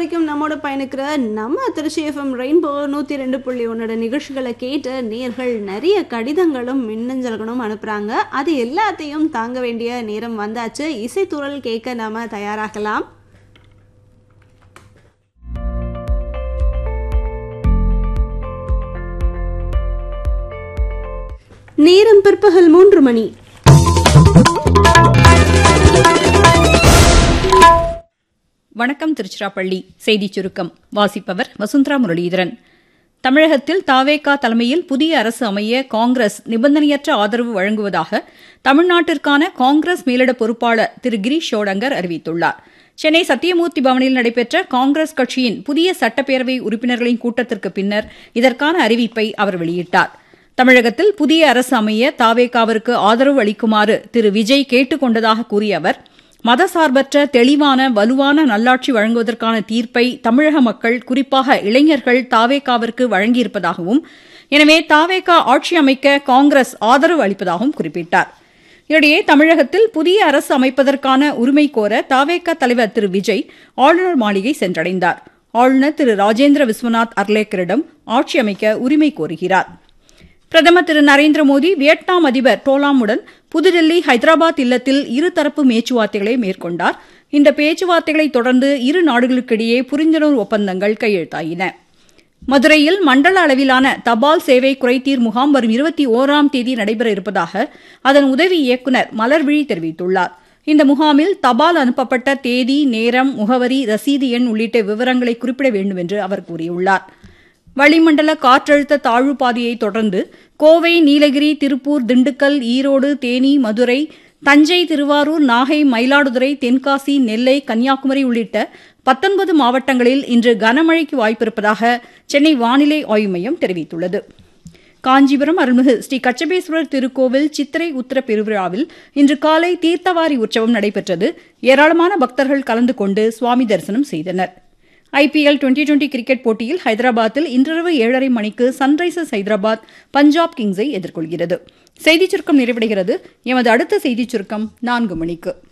வரைக்கும் நம்மோட பயணிக்கிற நம்ம திருச்சி எஃப்எம் ரெயின்போ நூற்றி ரெண்டு புள்ளி ஒன்னோட நிகழ்ச்சிகளை கேட்டு நேர்கள் நிறைய கடிதங்களும் மின்னஞ்சல்களும் அனுப்புகிறாங்க அது எல்லாத்தையும் தாங்க வேண்டிய நேரம் வந்தாச்சு இசைத்துறல் கேட்க நாம தயாராகலாம் நேரம் பிற்பகல் மூன்று மணி வணக்கம் திருச்சிராப்பள்ளி செய்திச் சுருக்கம் வாசிப்பவர் வசுந்தரா முரளீதரன் தமிழகத்தில் தாவேகா தலைமையில் புதிய அரசு அமைய காங்கிரஸ் நிபந்தனையற்ற ஆதரவு வழங்குவதாக தமிழ்நாட்டிற்கான காங்கிரஸ் மேலிட பொறுப்பாளர் திரு கிரீஷ் ஷோடங்கர் அறிவித்துள்ளார் சென்னை சத்தியமூர்த்தி பவனில் நடைபெற்ற காங்கிரஸ் கட்சியின் புதிய சட்டப்பேரவை உறுப்பினர்களின் கூட்டத்திற்கு பின்னர் இதற்கான அறிவிப்பை அவர் வெளியிட்டார் தமிழகத்தில் புதிய அரசு அமைய தாவேகாவிற்கு ஆதரவு அளிக்குமாறு திரு விஜய் கேட்டுக் கொண்டதாக கூறிய அவர் மதசார்பற்ற தெளிவான வலுவான நல்லாட்சி வழங்குவதற்கான தீர்ப்பை தமிழக மக்கள் குறிப்பாக இளைஞர்கள் தாவேகாவிற்கு வழங்கியிருப்பதாகவும் எனவே தாவேகா ஆட்சி அமைக்க காங்கிரஸ் ஆதரவு அளிப்பதாகவும் குறிப்பிட்டார் இதனிடையே தமிழகத்தில் புதிய அரசு அமைப்பதற்கான உரிமை கோர தாவேகா தலைவர் திரு விஜய் ஆளுநர் மாளிகை சென்றடைந்தார் ஆளுநர் திரு ராஜேந்திர விஸ்வநாத் அர்லேக்கரிடம் ஆட்சி அமைக்க உரிமை கோருகிறார் பிரதமர் திரு நரேந்திர மோடி வியட்நாம் அதிபர் டோலாமுடன் புதுடெல்லி ஹைதராபாத் இல்லத்தில் இருதரப்பு பேச்சுவார்த்தைகளை மேற்கொண்டார் இந்த பேச்சுவார்த்தைகளை தொடர்ந்து இரு நாடுகளுக்கிடையே புரிந்துணர்வு ஒப்பந்தங்கள் கையெழுத்தாயின மதுரையில் மண்டல அளவிலான தபால் சேவை குறைதீர் முகாம் வரும் இருபத்தி ஓராம் தேதி நடைபெற இருப்பதாக அதன் உதவி இயக்குநர் மலர்விழி தெரிவித்துள்ளார் இந்த முகாமில் தபால் அனுப்பப்பட்ட தேதி நேரம் முகவரி ரசீது எண் உள்ளிட்ட விவரங்களை குறிப்பிட வேண்டும் என்று அவர் கூறியுள்ளார் வளிமண்டல காற்றழுத்த தாழ்வு பாதையை தொடர்ந்து கோவை நீலகிரி திருப்பூர் திண்டுக்கல் ஈரோடு தேனி மதுரை தஞ்சை திருவாரூர் நாகை மயிலாடுதுறை தென்காசி நெல்லை கன்னியாகுமரி உள்ளிட்ட பத்தொன்பது மாவட்டங்களில் இன்று கனமழைக்கு வாய்ப்பிருப்பதாக சென்னை வானிலை ஆய்வு மையம் தெரிவித்துள்ளது காஞ்சிபுரம் அருள்மிகு ஸ்ரீ கச்சபேஸ்வரர் திருக்கோவில் சித்திரை உத்தர பெருவிழாவில் இன்று காலை தீர்த்தவாரி உற்சவம் நடைபெற்றது ஏராளமான பக்தர்கள் கலந்து கொண்டு சுவாமி தரிசனம் செய்தனர் ஐபிஎல் டுவெண்டி டுவெண்டி கிரிக்கெட் போட்டியில் ஹைதராபாத்தில் இன்றிரவு ஏழரை மணிக்கு சன்ரைசர்ஸ் ஹைதராபாத் பஞ்சாப் கிங்ஸை எதிர்கொள்கிறது செய்திச் சுருக்கம் நிறைவடைகிறது எமது அடுத்த செய்திச் சுருக்கம் நான்கு மணிக்கு